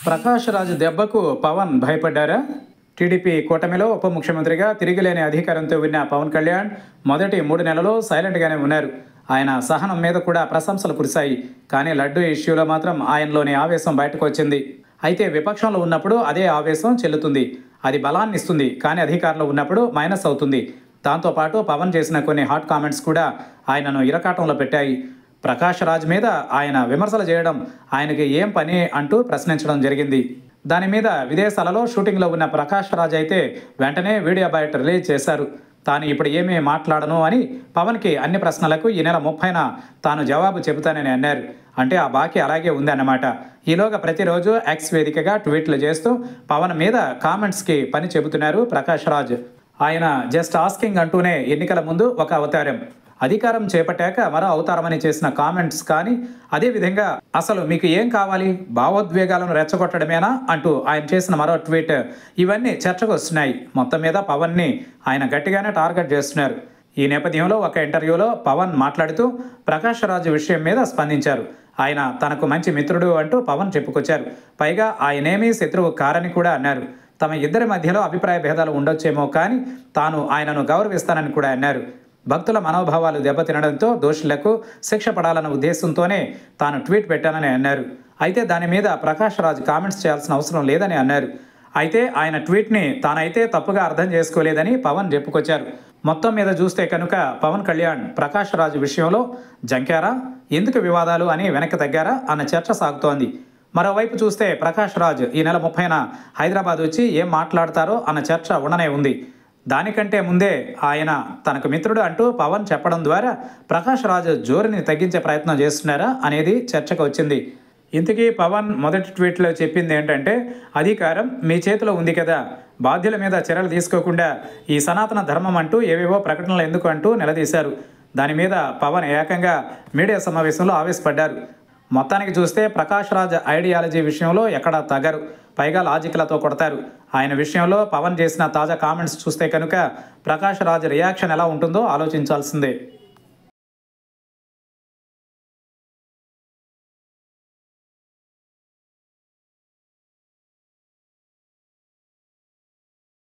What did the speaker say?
ప్రకాష్ రాజు దెబ్బకు పవన్ భయపడ్డారా టీడీపీ కూటమిలో ఉప ముఖ్యమంత్రిగా తిరిగిలేని అధికారంతో ఉన్న పవన్ కళ్యాణ్ మొదటి మూడు నెలలు సైలెంట్గానే ఉన్నారు ఆయన సహనం మీద కూడా ప్రశంసలు కురిశాయి కానీ లడ్డు ఇష్యూలో మాత్రం ఆయనలోని ఆవేశం బయటకు వచ్చింది అయితే విపక్షంలో ఉన్నప్పుడు అదే ఆవేశం చెల్లుతుంది అది బలాన్ని ఇస్తుంది కానీ అధికారంలో ఉన్నప్పుడు మైనస్ అవుతుంది దాంతోపాటు పవన్ చేసిన కొన్ని హాట్ కామెంట్స్ కూడా ఆయనను ఇరకాటంలో పెట్టాయి ప్రకాష్ రాజ్ మీద ఆయన విమర్శలు చేయడం ఆయనకి ఏం పని అంటూ ప్రశ్నించడం జరిగింది దాని మీద విదేశాలలో షూటింగ్లో ఉన్న ప్రకాష్ రాజ్ అయితే వెంటనే వీడియో బయట రిలీజ్ చేశారు తాను ఇప్పుడు ఏమీ మాట్లాడను అని పవన్కి అన్ని ప్రశ్నలకు ఈ నెల ముప్పైన తాను జవాబు చెబుతానని అన్నారు అంటే ఆ బాకీ అలాగే ఉందన్నమాట ఈలోగా ప్రతిరోజు ఎక్స్ వేదికగా ట్వీట్లు చేస్తూ పవన్ మీద కామెంట్స్కి పని చెబుతున్నారు ప్రకాష్ రాజ్ ఆయన జస్ట్ ఆస్కింగ్ అంటూనే ఎన్నికల ముందు ఒక అవతారం అధికారం చేపట్టాక మరో అవతారమని చేసిన కామెంట్స్ కానీ అదేవిధంగా అసలు మీకు ఏం కావాలి భావోద్వేగాలను రెచ్చగొట్టడమేనా అంటూ ఆయన చేసిన మరో ట్వీట్ ఇవన్నీ చర్చకు వస్తున్నాయి మొత్తం మీద పవన్ని ఆయన గట్టిగానే టార్గెట్ చేస్తున్నారు ఈ నేపథ్యంలో ఒక ఇంటర్వ్యూలో పవన్ మాట్లాడుతూ ప్రకాష్ రాజు విషయం మీద స్పందించారు ఆయన తనకు మంచి మిత్రుడు అంటూ పవన్ చెప్పుకొచ్చారు పైగా ఆయనేమీ శత్రువు కారని కూడా అన్నారు తమ ఇద్దరి మధ్యలో అభిప్రాయ భేదాలు ఉండొచ్చేమో కానీ తాను ఆయనను గౌరవిస్తానని కూడా అన్నారు భక్తుల మనోభావాలు దెబ్బతినడంతో దోషులకు శిక్ష పడాలన్న ఉద్దేశంతోనే తాను ట్వీట్ పెట్టానని అన్నారు అయితే దాని మీద ప్రకాష్ రాజ్ కామెంట్స్ చేయాల్సిన అవసరం లేదని అన్నారు అయితే ఆయన ట్వీట్ని తానైతే తప్పుగా అర్థం చేసుకోలేదని పవన్ చెప్పుకొచ్చారు మొత్తం మీద చూస్తే కనుక పవన్ కళ్యాణ్ ప్రకాష్ రాజ్ విషయంలో జంకారా ఎందుకు వివాదాలు అని వెనక్కి తగ్గారా అన్న చర్చ సాగుతోంది మరోవైపు చూస్తే ప్రకాష్ రాజ్ ఈ నెల ముప్పైన హైదరాబాద్ వచ్చి ఏం మాట్లాడతారో అన్న చర్చ ఉండనే ఉంది దానికంటే ముందే ఆయన తనకు మిత్రుడు అంటూ పవన్ చెప్పడం ద్వారా ప్రకాష్ రాజు జోరుని తగ్గించే ప్రయత్నం చేస్తున్నారా అనేది చర్చకు వచ్చింది ఇంతకీ పవన్ మొదటి ట్వీట్లో చెప్పింది ఏంటంటే అధికారం మీ చేతిలో ఉంది కదా బాధ్యుల మీద చర్యలు తీసుకోకుండా ఈ సనాతన ధర్మం అంటూ ఏవేవో ప్రకటనలు ఎందుకు అంటూ నిలదీశారు దాని మీద పవన్ ఏకంగా మీడియా సమావేశంలో ఆవేశపడ్డారు మొత్తానికి చూస్తే ప్రకాష్ రాజ్ ఐడియాలజీ విషయంలో ఎక్కడా తగరు పైగా లాజిక్లతో కొడతారు ఆయన విషయంలో పవన్ చేసిన తాజా కామెంట్స్ చూస్తే కనుక ప్రకాష్ రాజ్ రియాక్షన్ ఎలా ఉంటుందో ఆలోచించాల్సిందే